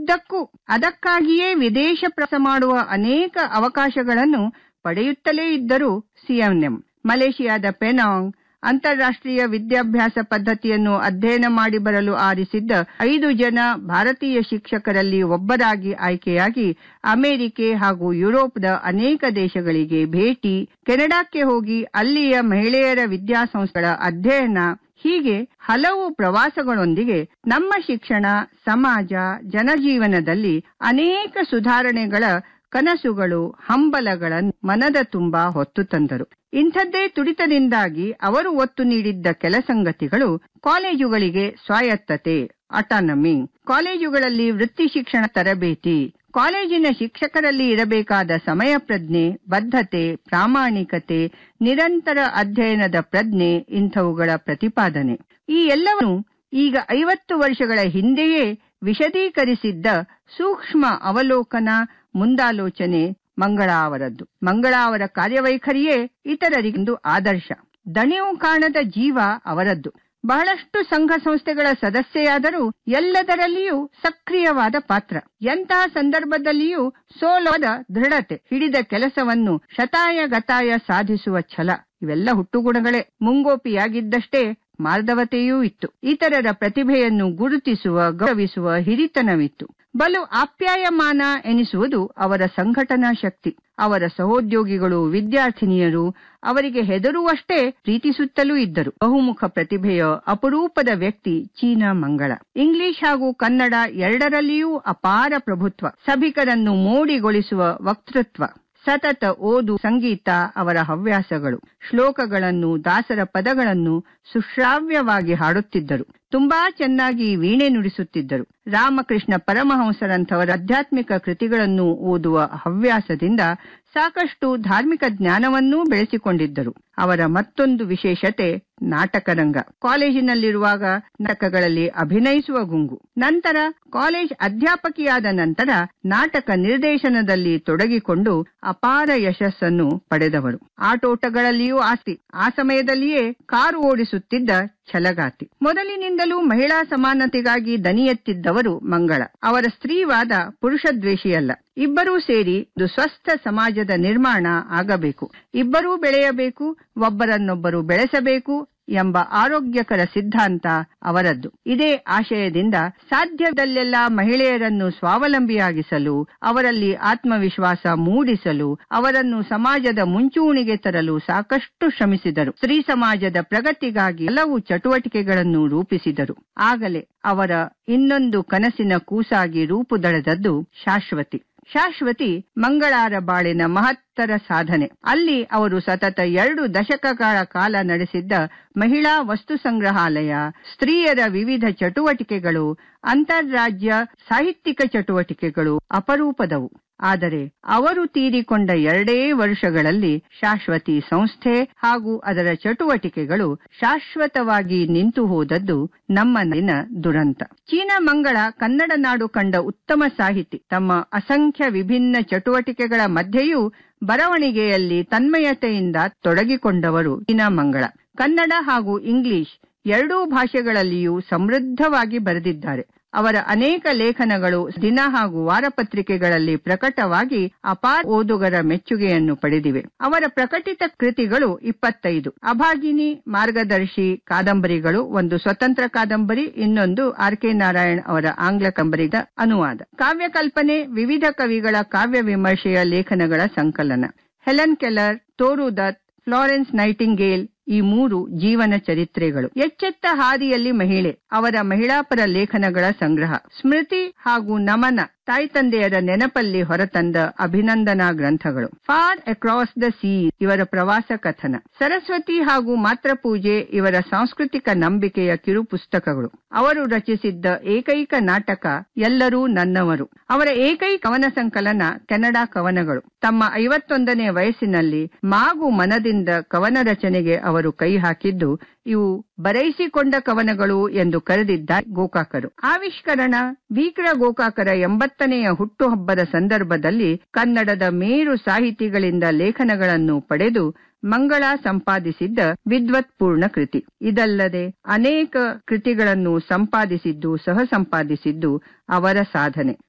ಉದ್ದಕ್ಕೂ ಅದಕ್ಕಾಗಿಯೇ ವಿದೇಶ ಪ್ರವಾಸ ಮಾಡುವ ಅನೇಕ ಅವಕಾಶಗಳನ್ನು ಪಡೆಯುತ್ತಲೇ ಇದ್ದರು ಸಿಎಂಎಂ ಮಲೇಷಿಯಾದ ಪೆನಾಂಗ್ ಅಂತಾರಾಷ್ಟ್ರೀಯ ವಿದ್ಯಾಭ್ಯಾಸ ಪದ್ಧತಿಯನ್ನು ಅಧ್ಯಯನ ಮಾಡಿ ಬರಲು ಆರಿಸಿದ್ದ ಐದು ಜನ ಭಾರತೀಯ ಶಿಕ್ಷಕರಲ್ಲಿ ಒಬ್ಬರಾಗಿ ಆಯ್ಕೆಯಾಗಿ ಅಮೆರಿಕೆ ಹಾಗೂ ಯುರೋಪ್ದ ಅನೇಕ ದೇಶಗಳಿಗೆ ಭೇಟಿ ಕೆನಡಾಕ್ಕೆ ಹೋಗಿ ಅಲ್ಲಿಯ ಮಹಿಳೆಯರ ವಿದ್ಯಾಸಂಸ್ಥೆಗಳ ಅಧ್ಯಯನ ಹೀಗೆ ಹಲವು ಪ್ರವಾಸಗಳೊಂದಿಗೆ ನಮ್ಮ ಶಿಕ್ಷಣ ಸಮಾಜ ಜನಜೀವನದಲ್ಲಿ ಅನೇಕ ಸುಧಾರಣೆಗಳ ಕನಸುಗಳು ಹಂಬಲಗಳನ್ನು ಮನದ ತುಂಬ ಹೊತ್ತು ತಂದರು ಇಂಥದ್ದೇ ತುಡಿತದಿಂದಾಗಿ ಅವರು ಒತ್ತು ನೀಡಿದ್ದ ಕೆಲ ಸಂಗತಿಗಳು ಕಾಲೇಜುಗಳಿಗೆ ಸ್ವಾಯತ್ತತೆ ಅಟಾನಮಿ ಕಾಲೇಜುಗಳಲ್ಲಿ ವೃತ್ತಿ ಶಿಕ್ಷಣ ತರಬೇತಿ ಕಾಲೇಜಿನ ಶಿಕ್ಷಕರಲ್ಲಿ ಇರಬೇಕಾದ ಸಮಯ ಪ್ರಜ್ಞೆ ಬದ್ಧತೆ ಪ್ರಾಮಾಣಿಕತೆ ನಿರಂತರ ಅಧ್ಯಯನದ ಪ್ರಜ್ಞೆ ಇಂಥವುಗಳ ಪ್ರತಿಪಾದನೆ ಈ ಎಲ್ಲವನ್ನು ಈಗ ಐವತ್ತು ವರ್ಷಗಳ ಹಿಂದೆಯೇ ವಿಶದೀಕರಿಸಿದ್ದ ಸೂಕ್ಷ್ಮ ಅವಲೋಕನ ಮುಂದಾಲೋಚನೆ ಮಂಗಳ ಅವರದ್ದು ಮಂಗಳ ಅವರ ಕಾರ್ಯವೈಖರಿಯೇ ಇತರರಿಗೊಂದು ಆದರ್ಶ ದಣಿವು ಕಾಣದ ಜೀವ ಅವರದ್ದು ಬಹಳಷ್ಟು ಸಂಘ ಸಂಸ್ಥೆಗಳ ಸದಸ್ಯೆಯಾದರೂ ಎಲ್ಲದರಲ್ಲಿಯೂ ಸಕ್ರಿಯವಾದ ಪಾತ್ರ ಎಂತಹ ಸಂದರ್ಭದಲ್ಲಿಯೂ ಸೋಲದ ದೃಢತೆ ಹಿಡಿದ ಕೆಲಸವನ್ನು ಶತಾಯ ಗತಾಯ ಸಾಧಿಸುವ ಛಲ ಇವೆಲ್ಲ ಹುಟ್ಟುಗುಣಗಳೇ ಮುಂಗೋಪಿಯಾಗಿದ್ದಷ್ಟೇ ಮಾರ್ಧವತೆಯೂ ಇತ್ತು ಇತರರ ಪ್ರತಿಭೆಯನ್ನು ಗುರುತಿಸುವ ಗೌರವಿಸುವ ಹಿರಿತನವಿತ್ತು ಬಲು ಆಪ್ಯಾಯಮಾನ ಎನಿಸುವುದು ಅವರ ಸಂಘಟನಾ ಶಕ್ತಿ ಅವರ ಸಹೋದ್ಯೋಗಿಗಳು ವಿದ್ಯಾರ್ಥಿನಿಯರು ಅವರಿಗೆ ಹೆದರುವಷ್ಟೇ ಪ್ರೀತಿಸುತ್ತಲೂ ಇದ್ದರು ಬಹುಮುಖ ಪ್ರತಿಭೆಯ ಅಪರೂಪದ ವ್ಯಕ್ತಿ ಚೀನಾ ಮಂಗಳ ಇಂಗ್ಲಿಷ್ ಹಾಗೂ ಕನ್ನಡ ಎರಡರಲ್ಲಿಯೂ ಅಪಾರ ಪ್ರಭುತ್ವ ಸಭಿಕರನ್ನು ಮೋಡಿಗೊಳಿಸುವ ವಕ್ತೃತ್ವ ಸತತ ಓದು ಸಂಗೀತ ಅವರ ಹವ್ಯಾಸಗಳು ಶ್ಲೋಕಗಳನ್ನು ದಾಸರ ಪದಗಳನ್ನು ಸುಶ್ರಾವ್ಯವಾಗಿ ಹಾಡುತ್ತಿದ್ದರು ತುಂಬಾ ಚೆನ್ನಾಗಿ ವೀಣೆ ನುಡಿಸುತ್ತಿದ್ದರು ರಾಮಕೃಷ್ಣ ಪರಮಹಂಸರಂಥವರ ಆಧ್ಯಾತ್ಮಿಕ ಕೃತಿಗಳನ್ನು ಓದುವ ಹವ್ಯಾಸದಿಂದ ಸಾಕಷ್ಟು ಧಾರ್ಮಿಕ ಜ್ಞಾನವನ್ನೂ ಬೆಳೆಸಿಕೊಂಡಿದ್ದರು ಅವರ ಮತ್ತೊಂದು ವಿಶೇಷತೆ ನಾಟಕರಂಗ ಕಾಲೇಜಿನಲ್ಲಿರುವಾಗ ನಾಟಕಗಳಲ್ಲಿ ಅಭಿನಯಿಸುವ ಗುಂಗು ನಂತರ ಕಾಲೇಜ್ ಅಧ್ಯಾಪಕಿಯಾದ ನಂತರ ನಾಟಕ ನಿರ್ದೇಶನದಲ್ಲಿ ತೊಡಗಿಕೊಂಡು ಅಪಾರ ಯಶಸ್ಸನ್ನು ಪಡೆದವರು ಆಟೋಟಗಳಲ್ಲಿಯೂ ಆಸ್ತಿ ಆ ಸಮಯದಲ್ಲಿಯೇ ಕಾರು ಓಡಿಸುತ್ತಿದ್ದ ಛಲಗಾತಿ ಮೊದಲಿನಿಂದಲೂ ಮಹಿಳಾ ಸಮಾನತೆಗಾಗಿ ದನಿ ಎತ್ತಿದ್ದವರು ಮಂಗಳ ಅವರ ಸ್ತ್ರೀವಾದ ಪುರುಷದ್ವೇಷಿಯಲ್ಲ ಇಬ್ಬರೂ ಸೇರಿ ಒಂದು ಸ್ವಸ್ಥ ಸಮಾಜದ ನಿರ್ಮಾಣ ಆಗಬೇಕು ಇಬ್ಬರೂ ಬೆಳೆಯಬೇಕು ಒಬ್ಬರನ್ನೊಬ್ಬರು ಬೆಳೆಸಬೇಕು ಎಂಬ ಆರೋಗ್ಯಕರ ಸಿದ್ಧಾಂತ ಅವರದ್ದು ಇದೇ ಆಶಯದಿಂದ ಸಾಧ್ಯದಲ್ಲೆಲ್ಲ ಮಹಿಳೆಯರನ್ನು ಸ್ವಾವಲಂಬಿಯಾಗಿಸಲು ಅವರಲ್ಲಿ ಆತ್ಮವಿಶ್ವಾಸ ಮೂಡಿಸಲು ಅವರನ್ನು ಸಮಾಜದ ಮುಂಚೂಣಿಗೆ ತರಲು ಸಾಕಷ್ಟು ಶ್ರಮಿಸಿದರು ಸ್ತ್ರೀ ಸಮಾಜದ ಪ್ರಗತಿಗಾಗಿ ಹಲವು ಚಟುವಟಿಕೆಗಳನ್ನು ರೂಪಿಸಿದರು ಆಗಲೇ ಅವರ ಇನ್ನೊಂದು ಕನಸಿನ ಕೂಸಾಗಿ ರೂಪುದಳೆದದ್ದು ಶಾಶ್ವತಿ ಶಾಶ್ವತಿ ಮಂಗಳಾರ ಬಾಳಿನ ಮಹತ್ತರ ಸಾಧನೆ ಅಲ್ಲಿ ಅವರು ಸತತ ಎರಡು ದಶಕಗಳ ಕಾಲ ನಡೆಸಿದ್ದ ಮಹಿಳಾ ವಸ್ತು ಸಂಗ್ರಹಾಲಯ ಸ್ತ್ರೀಯರ ವಿವಿಧ ಚಟುವಟಿಕೆಗಳು ಅಂತಾರಾಜ್ಯ ಸಾಹಿತ್ಯಿಕ ಚಟುವಟಿಕೆಗಳು ಅಪರೂಪದವು ಆದರೆ ಅವರು ತೀರಿಕೊಂಡ ಎರಡೇ ವರ್ಷಗಳಲ್ಲಿ ಶಾಶ್ವತಿ ಸಂಸ್ಥೆ ಹಾಗೂ ಅದರ ಚಟುವಟಿಕೆಗಳು ಶಾಶ್ವತವಾಗಿ ನಿಂತು ಹೋದದ್ದು ನಮ್ಮಲ್ಲಿನ ದುರಂತ ಚೀನಾ ಮಂಗಳ ಕನ್ನಡ ನಾಡು ಕಂಡ ಉತ್ತಮ ಸಾಹಿತಿ ತಮ್ಮ ಅಸಂಖ್ಯ ವಿಭಿನ್ನ ಚಟುವಟಿಕೆಗಳ ಮಧ್ಯೆಯೂ ಬರವಣಿಗೆಯಲ್ಲಿ ತನ್ಮಯತೆಯಿಂದ ತೊಡಗಿಕೊಂಡವರು ಚೀನಾ ಮಂಗಳ ಕನ್ನಡ ಹಾಗೂ ಇಂಗ್ಲಿಷ್ ಎರಡೂ ಭಾಷೆಗಳಲ್ಲಿಯೂ ಸಮೃದ್ಧವಾಗಿ ಬರೆದಿದ್ದಾರೆ ಅವರ ಅನೇಕ ಲೇಖನಗಳು ದಿನ ಹಾಗೂ ವಾರಪತ್ರಿಕೆಗಳಲ್ಲಿ ಪ್ರಕಟವಾಗಿ ಅಪಾರ ಓದುಗರ ಮೆಚ್ಚುಗೆಯನ್ನು ಪಡೆದಿವೆ ಅವರ ಪ್ರಕಟಿತ ಕೃತಿಗಳು ಇಪ್ಪತ್ತೈದು ಅಭಾಗಿನಿ ಮಾರ್ಗದರ್ಶಿ ಕಾದಂಬರಿಗಳು ಒಂದು ಸ್ವತಂತ್ರ ಕಾದಂಬರಿ ಇನ್ನೊಂದು ಆರ್ ಕೆ ನಾರಾಯಣ್ ಅವರ ಆಂಗ್ಲ ಕಂಬರಿದ ಅನುವಾದ ಕಾವ್ಯ ಕಲ್ಪನೆ ವಿವಿಧ ಕವಿಗಳ ಕಾವ್ಯ ವಿಮರ್ಶೆಯ ಲೇಖನಗಳ ಸಂಕಲನ ಹೆಲನ್ ಕೆಲರ್ ತೋರು ದತ್ ಫ್ಲಾರೆನ್ಸ್ ನೈಟಿಂಗೇಲ್ ಈ ಮೂರು ಜೀವನ ಚರಿತ್ರೆಗಳು ಎಚ್ಚೆತ್ತ ಹಾದಿಯಲ್ಲಿ ಮಹಿಳೆ ಅವರ ಮಹಿಳಾಪರ ಲೇಖನಗಳ ಸಂಗ್ರಹ ಸ್ಮೃತಿ ಹಾಗೂ ನಮನ ತಾಯಿ ತಂದೆಯರ ನೆನಪಲ್ಲಿ ಹೊರತಂದ ಅಭಿನಂದನಾ ಗ್ರಂಥಗಳು ಫಾರ್ ಅಕ್ರಾಸ್ ದ ಸೀ ಇವರ ಪ್ರವಾಸ ಕಥನ ಸರಸ್ವತಿ ಹಾಗೂ ಮಾತೃಪೂಜೆ ಇವರ ಸಾಂಸ್ಕೃತಿಕ ನಂಬಿಕೆಯ ಕಿರು ಪುಸ್ತಕಗಳು ಅವರು ರಚಿಸಿದ್ದ ಏಕೈಕ ನಾಟಕ ಎಲ್ಲರೂ ನನ್ನವರು ಅವರ ಏಕೈಕ ಕವನ ಸಂಕಲನ ಕೆನಡಾ ಕವನಗಳು ತಮ್ಮ ಐವತ್ತೊಂದನೇ ವಯಸ್ಸಿನಲ್ಲಿ ಮಾಗು ಮನದಿಂದ ಕವನ ರಚನೆಗೆ ಅವರು ಕೈ ಹಾಕಿದ್ದು ಇವು ಬರೆಯಿಸಿಕೊಂಡ ಕವನಗಳು ಎಂದು ಕರೆದಿದ್ದ ಗೋಕಾಕರು ಆವಿಷ್ಕರಣ ಭೀಕರ ಗೋಕಾಕರ ಎಂಬತ್ತನೆಯ ಹುಟ್ಟುಹಬ್ಬದ ಸಂದರ್ಭದಲ್ಲಿ ಕನ್ನಡದ ಮೇರು ಸಾಹಿತಿಗಳಿಂದ ಲೇಖನಗಳನ್ನು ಪಡೆದು ಮಂಗಳ ಸಂಪಾದಿಸಿದ್ದ ವಿದ್ವತ್ಪೂರ್ಣ ಕೃತಿ ಇದಲ್ಲದೆ ಅನೇಕ ಕೃತಿಗಳನ್ನು ಸಂಪಾದಿಸಿದ್ದು ಸಹ ಸಂಪಾದಿಸಿದ್ದು ಅವರ ಸಾಧನೆ